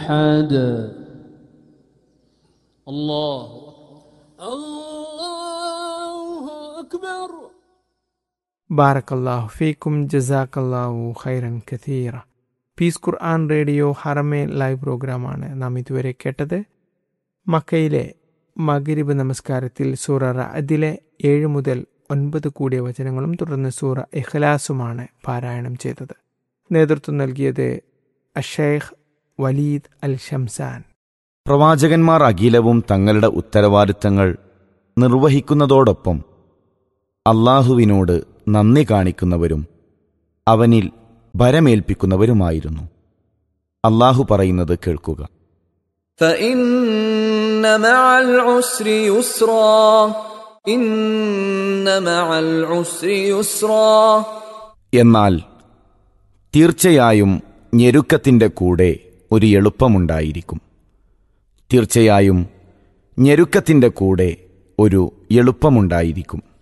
أحد الله الله أكبر ബാറക്കല്ലാഹു ഫീക്കും ജസാക്കല്ലാഹു ഖൈറൻ കഥീറ പീസ് ഖുർആൻ റേഡിയോ ഹറമേ ലൈവ് പ്രോഗ്രാമാണ് നാം ഇതുവരെ കേട്ടത് മക്കയിലെ മകരിബ് നമസ്കാരത്തിൽ സൂറ റഅദിലെ ഏഴ് മുതൽ ഒൻപത് കൂടിയ വചനങ്ങളും തുടർന്ന് സൂറ ഇഖ്ലാസുമാണ് പാരായണം ചെയ്തത് നേതൃത്വം നൽകിയത് അഷേഖ് വലീദ് അൽ ഷംസാൻ പ്രവാചകന്മാർ അഖിലവും തങ്ങളുടെ ഉത്തരവാദിത്തങ്ങൾ നിർവഹിക്കുന്നതോടൊപ്പം അള്ളാഹുവിനോട് നന്ദി കാണിക്കുന്നവരും അവനിൽ ഭരമേൽപ്പിക്കുന്നവരുമായിരുന്നു അള്ളാഹു പറയുന്നത് കേൾക്കുക فإن مع العسر يسرا إن مع العسر يسرا എന്നാൽ തീർച്ചയായും ഞെരുക്കത്തിൻ്റെ കൂടെ ഒരു എളുപ്പമുണ്ടായിരിക്കും തീർച്ചയായും ഞെരുക്കത്തിൻ്റെ കൂടെ ഒരു എളുപ്പമുണ്ടായിരിക്കും